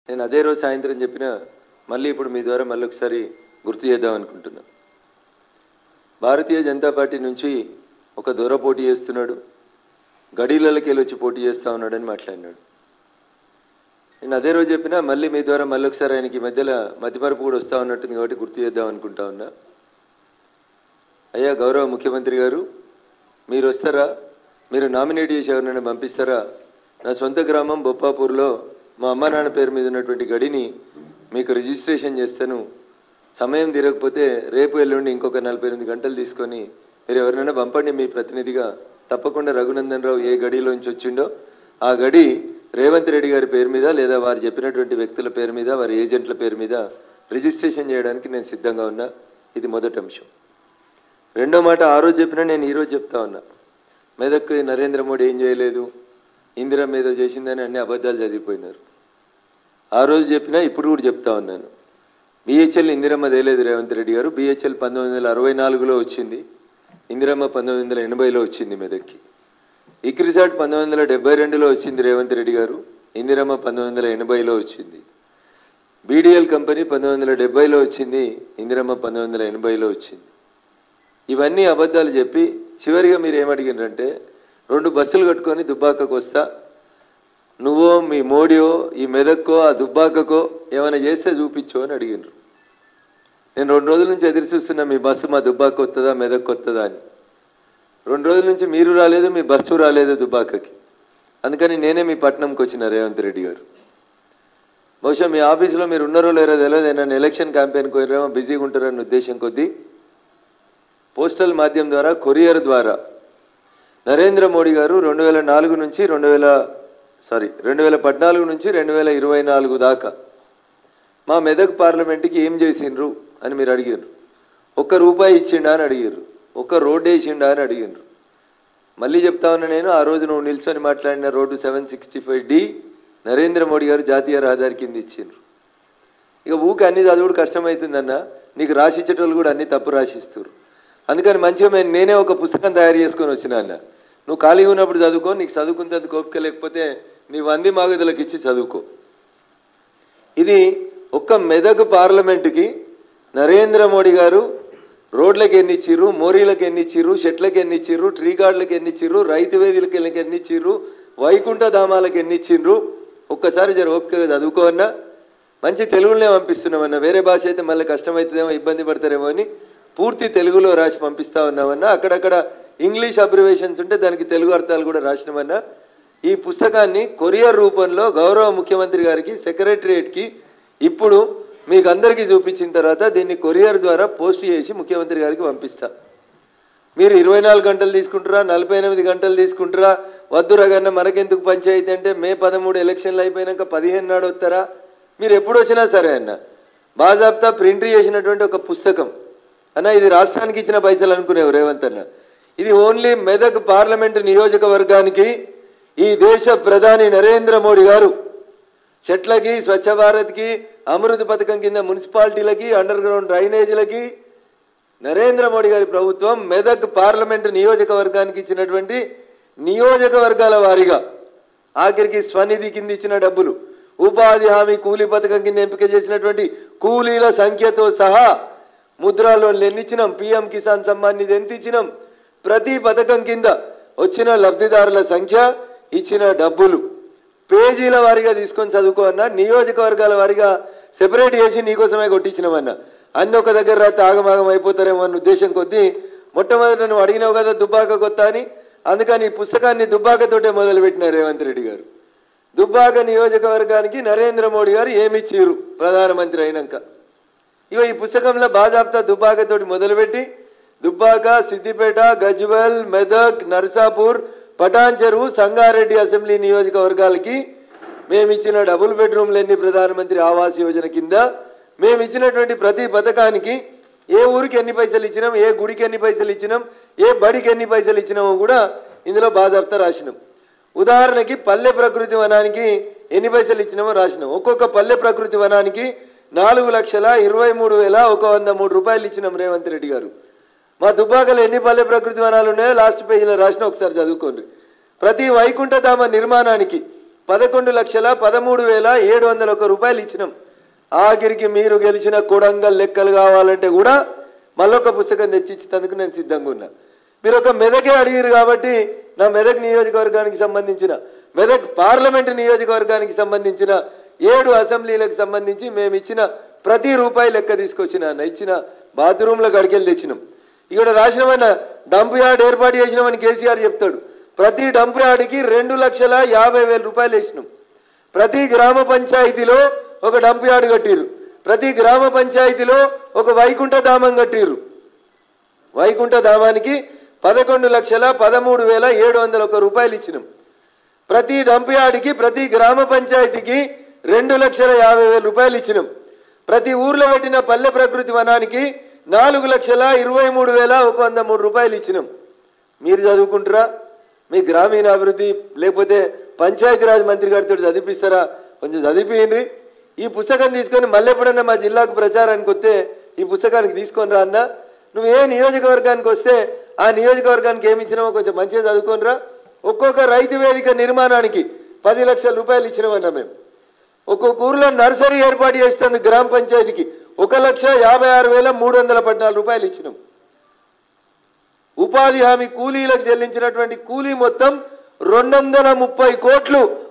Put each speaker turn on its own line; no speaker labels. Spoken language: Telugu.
నేను అదే రోజు సాయంత్రం చెప్పిన మళ్ళీ ఇప్పుడు మీ ద్వారా మళ్ళీ ఒకసారి గుర్తు చేద్దాం అనుకుంటున్నా భారతీయ జనతా పార్టీ నుంచి ఒక దూర పోటీ చేస్తున్నాడు గడీలకి వెళ్ళి వచ్చి పోటీ చేస్తా ఉన్నాడని మాట్లాడినాడు నేను అదే రోజు చెప్పినా మళ్ళీ మీ ద్వారా మళ్ళీ ఒకసారి ఆయనకి ఈ మధ్యలో మతిమరుపు కూడా వస్తూ ఉన్నట్టుంది కాబట్టి గుర్తు చేద్దాం అనుకుంటా ఉన్నా అయ్యా గౌరవ ముఖ్యమంత్రి గారు మీరు వస్తారా మీరు నామినేట్ చేసి ఎవరినైనా పంపిస్తారా నా సొంత గ్రామం బొప్పాపూర్లో మా అమ్మ నాన్న పేరు మీద ఉన్నటువంటి గడిని మీకు రిజిస్ట్రేషన్ చేస్తాను సమయం తీరకపోతే రేపు ఎల్లుండి ఇంకొక నలభై ఎనిమిది గంటలు తీసుకొని మీరు ఎవరినైనా పంపండి మీ ప్రతినిధిగా తప్పకుండా రఘునందన్ రావు ఏ గడిలోంచి వచ్చిండో ఆ గడి రేవంత్ రెడ్డి గారి పేరు మీద లేదా వారు చెప్పినటువంటి వ్యక్తుల పేరు మీద వారి ఏజెంట్ల పేరు మీద రిజిస్ట్రేషన్ చేయడానికి నేను సిద్ధంగా ఉన్నా ఇది మొదటి అంశం రెండో మాట ఆ రోజు చెప్పినా నేను ఈరోజు చెప్తా ఉన్నా మెదక్కు నరేంద్ర మోడీ ఏం చేయలేదు ఇందిరా మీద చేసిందని అన్ని అబద్ధాలు చదివిపోయినారు ఆ రోజు చెప్పినా ఇప్పుడు కూడా చెప్తా ఉన్నాను బిహెచ్ఎల్ ఇందిరమ్మ తేలేదు రేవంత్ రెడ్డి గారు బిహెచ్ఎల్ పంతొమ్మిది వందల అరవై నాలుగులో వచ్చింది ఇందిరమ్మ పంతొమ్మిది వందల ఎనభైలో వచ్చింది మెదక్కి ఇక్రిసాట్ పంతొమ్మిది వందల డెబ్బై రెండులో వచ్చింది రేవంత్ రెడ్డి గారు ఇందిరమ్మ పంతొమ్మిది వందల ఎనభైలో వచ్చింది బీడీఎల్ కంపెనీ పంతొమ్మిది వందల డెబ్బైలో వచ్చింది ఇందిరమ్మ పంతొమ్మిది వందల ఎనభైలో వచ్చింది ఇవన్నీ అబద్ధాలు చెప్పి చివరిగా మీరు ఏమడిగినారంటే రెండు బస్సులు కట్టుకొని దుబ్బాకకు వస్తా నువ్వో మీ మోడియో ఈ మెదక్కో ఆ దుబ్బాకకో ఏమైనా చేస్తే చూపించు అని అడిగినారు నేను రెండు రోజుల నుంచి ఎదురు చూస్తున్నా మీ బస్సు మా దుబ్బాక వస్తుందా మెదక్ వస్తుందా అని రెండు రోజుల నుంచి మీరు రాలేదు మీ బస్సు రాలేదు దుబ్బాకకి అందుకని నేనే మీ పట్టణంకి వచ్చిన రేవంత్ రెడ్డి గారు బహుశా మీ ఆఫీసులో మీరు ఉన్నారో లేరో తెలియదు నన్ను ఎలక్షన్ క్యాంపెయిన్కి పోయినారేమో బిజీగా ఉంటారన్న ఉద్దేశం కొద్దీ పోస్టల్ మాధ్యమం ద్వారా కొరియర్ ద్వారా నరేంద్ర మోడీ గారు రెండు వేల నాలుగు నుంచి రెండు వేల సారీ రెండు వేల పద్నాలుగు నుంచి రెండు వేల ఇరవై నాలుగు దాకా మా మెదక్ పార్లమెంట్కి ఏం చేసిండ్రు అని మీరు అడిగారు ఒక్క రూపాయి ఇచ్చిండా అని అడిగారు ఒక్క రోడ్డు వేసిండా అని అడిగారు మళ్ళీ చెప్తా ఉన్నా నేను ఆ రోజు నువ్వు నిల్చొని మాట్లాడిన road seven sixty five D Narendra Modi గారు జాతీయ రహదారి కింద ఇచ్చిండ్రు ఇక ఊకి అన్ని చదువుడు కష్టమవుతుందన్న నీకు రాసిచ్చేటోళ్ళు కూడా అన్ని తప్పు రాసిస్తారు అందుకని మంచిగా మేము నేనే ఒక పుస్తకం తయారు చేసుకొని వచ్చిన అన్న నువ్వు ఖాళీగా ఉన్నప్పుడు చదువుకో నీకు చదువుకునేందుకు ఓపిక లేకపోతే నీ వంది మాగదులకు ఇచ్చి చదువుకో ఇది ఒక్క మెదక్ పార్లమెంటుకి నరేంద్ర మోడీ గారు రోడ్లకు ఎన్ని ఇచ్చిర్రు మోరీలకు ఎన్ని ఇచ్చిర్రు చెట్లకు ఎన్ని ఇచ్చిర్రు ట్రీ గార్డులకు ఎన్ని ఇచ్చిర్రు రైతు వేదికలకు ఎన్ని ఇచ్చిర్రు వైకుంఠ ధామాలకు ఎన్ని ఇచ్చిండ్రు ఒక్కసారి జర ఓపికగా చదువుకోవన్నా మంచి తెలుగులోనే పంపిస్తున్నామన్నా వేరే భాష అయితే మళ్ళీ కష్టమవుతుందేమో ఇబ్బంది పడతారేమో అని పూర్తి తెలుగులో రాసి పంపిస్తా ఉన్నామన్నా అక్కడక్కడ ఇంగ్లీష్ అబ్రివేషన్స్ ఉంటే దానికి తెలుగు అర్థాలు కూడా రాసినామన్నా ఈ పుస్తకాన్ని కొరియర్ రూపంలో గౌరవ ముఖ్యమంత్రి గారికి సెక్రటరియేట్కి ఇప్పుడు మీకు అందరికీ చూపించిన తర్వాత దీన్ని కొరియర్ ద్వారా పోస్ట్ చేసి ముఖ్యమంత్రి గారికి పంపిస్తా మీరు ఇరవై నాలుగు గంటలు తీసుకుంటారా నలభై ఎనిమిది గంటలు తీసుకుంటారా వద్దు రగన్న మనకెందుకు పంచాయతీ అంటే మే పదమూడు ఎలక్షన్లు అయిపోయినాక పదిహేను నాడు వస్తారా మీరు ఎప్పుడు వచ్చినా సరే అన్న బాజాబ్తా ప్రింట్ చేసినటువంటి ఒక పుస్తకం అన్న ఇది రాష్ట్రానికి ఇచ్చిన పైసలు అనుకునేవు రేవంత్ అన్న ఇది ఓన్లీ మెదక్ పార్లమెంటు నియోజకవర్గానికి ఈ దేశ ప్రధాని నరేంద్ర మోడీ గారు చెట్లకి స్వచ్ఛ భారత్కి అమృత పథకం కింద మున్సిపాలిటీలకి అండర్ గ్రౌండ్ డ్రైనేజీలకి నరేంద్ర మోడీ గారి ప్రభుత్వం మెదక్ పార్లమెంటు నియోజకవర్గానికి ఇచ్చినటువంటి నియోజకవర్గాల వారీగా ఆఖరికి స్వనిధి కింద ఇచ్చిన డబ్బులు ఉపాధి హామీ కూలీ పథకం కింద ఎంపిక చేసినటువంటి కూలీల సంఖ్యతో సహా ముద్రా లోన్లు ఎన్ని ఇచ్చినాం పిఎం కిసాన్ సమ్మాన్ నిధి ఎంత ఇచ్చినాం ప్రతి పథకం కింద వచ్చిన లబ్ధిదారుల సంఖ్య ఇచ్చిన డబ్బులు పేజీల వారీగా తీసుకొని చదువుకో అన్నా నియోజకవర్గాల వారీగా సెపరేట్ చేసి నీకోసమే కొట్టించినామన్నా అన్ని ఒక దగ్గర రాస్తే ఆగమాగం అయిపోతారేమో అన్న ఉద్దేశం కొద్దీ మొట్టమొదట నువ్వు అడిగినావు కదా దుబ్బాక కొత్త అని అందుకని ఈ పుస్తకాన్ని దుబ్బాకతోటే మొదలుపెట్టిన రేవంత్ రెడ్డి గారు దుబ్బాక నియోజకవర్గానికి నరేంద్ర మోడీ గారు ఏమిచ్చిర్రు ప్రధానమంత్రి అయినాక ఇగో ఈ పుస్తకంలో బాజాబ్తా దుబ్బాకతోటి మొదలుపెట్టి దుబ్బాక సిద్దిపేట గజ్వెల్ మెదక్ నర్సాపూర్ పటాన్ చెరువు సంగారెడ్డి అసెంబ్లీ నియోజకవర్గాలకి మేము ఇచ్చిన డబుల్ బెడ్రూమ్లు ఎన్ని ప్రధానమంత్రి ఆవాస్ యోజన కింద మేము ఇచ్చినటువంటి ప్రతి పథకానికి ఏ ఊరికి ఎన్ని పైసలు ఇచ్చినాం ఏ గుడికి ఎన్ని పైసలు ఇచ్చినాం ఏ బడికి ఎన్ని పైసలు ఇచ్చినామో కూడా ఇందులో బాజాబ్తా రాసినాం ఉదాహరణకి పల్లె ప్రకృతి వనానికి ఎన్ని పైసలు ఇచ్చినామో రాసినాం ఒక్కొక్క పల్లె ప్రకృతి వనానికి నాలుగు లక్షల ఇరవై మూడు వేల ఒక వంద మూడు రూపాయలు ఇచ్చినాం రేవంత్ రెడ్డి గారు మా దుబ్బాకలో ఎన్ని పల్లె ప్రకృతి వనాలు ఉన్నాయో లాస్ట్ పేజీలో రాసిన ఒకసారి చదువుకోండి ప్రతి వైకుంఠధామ నిర్మాణానికి పదకొండు లక్షల పదమూడు వేల ఏడు వందల ఒక్క రూపాయలు ఇచ్చినాం ఆఖరికి మీరు గెలిచిన కొడంగల్ లెక్కలు కావాలంటే కూడా మళ్ళొక పుస్తకం తెచ్చిచ్చేందుకు నేను సిద్ధంగా ఉన్నా మీరు ఒక మెదకే అడిగారు కాబట్టి నా మెదక్ నియోజకవర్గానికి సంబంధించిన మెదక్ పార్లమెంటు నియోజకవర్గానికి సంబంధించిన ఏడు అసెంబ్లీలకు సంబంధించి మేము ఇచ్చిన ప్రతి రూపాయి లెక్క తీసుకొచ్చిన అన్న ఇచ్చిన బాత్రూంలకు అడిగెళ్ళి తెచ్చినాం ఇక్కడ రాసినమన్న డంప్ యార్డ్ ఏర్పాటు చేసినామని కేసీఆర్ చెప్తాడు ప్రతి డంప్ యార్డ్కి రెండు లక్షల యాభై వేల రూపాయలు వేసినాం ప్రతి గ్రామ పంచాయతీలో ఒక డంప్ యార్డ్ కట్టిరు ప్రతి గ్రామ పంచాయతీలో ఒక వైకుంఠ ధామం కట్టిరు వైకుంఠ ధామానికి పదకొండు లక్షల పదమూడు వేల ఏడు వందల ఒక రూపాయలు ఇచ్చినాం ప్రతి డంప్ యార్డ్కి ప్రతి గ్రామ పంచాయతీకి రెండు లక్షల యాభై వేల రూపాయలు ఇచ్చినాం ప్రతి ఊర్లో పెట్టిన పల్లె ప్రకృతి వనానికి నాలుగు లక్షల ఇరవై మూడు వేల ఒక వంద మూడు రూపాయలు ఇచ్చినాం మీరు చదువుకుంటారా మీ గ్రామీణ అభివృద్ధి లేకపోతే పంచాయతీరాజ్ మంత్రి గారితో చదివిస్తారా కొంచెం చదివిపోయింది ఈ పుస్తకం తీసుకొని మళ్ళీ ఎప్పుడన్నా మా జిల్లాకు ప్రచారానికి వస్తే ఈ పుస్తకానికి తీసుకొని రా అన్నా నువ్వు ఏ నియోజకవర్గానికి వస్తే ఆ నియోజకవర్గానికి ఏమి ఇచ్చినావో కొంచెం మంచిగా చదువుకోనరా ఒక్కొక్క రైతు వేదిక నిర్మాణానికి పది లక్షల రూపాయలు ఇచ్చినామన్నా మేము ఒక్కొక్క ఊర్లో నర్సరీ ఏర్పాటు చేస్తుంది గ్రామ పంచాయతీకి ఒక లక్ష యాభై ఆరు వేల మూడు వందల పద్నాలుగు రూపాయలు ఇచ్చినాం ఉపాధి హామీ కూలీలకు చెల్లించినటువంటి కూలీ మొత్తం రెండు వందల ముప్పై కోట్లు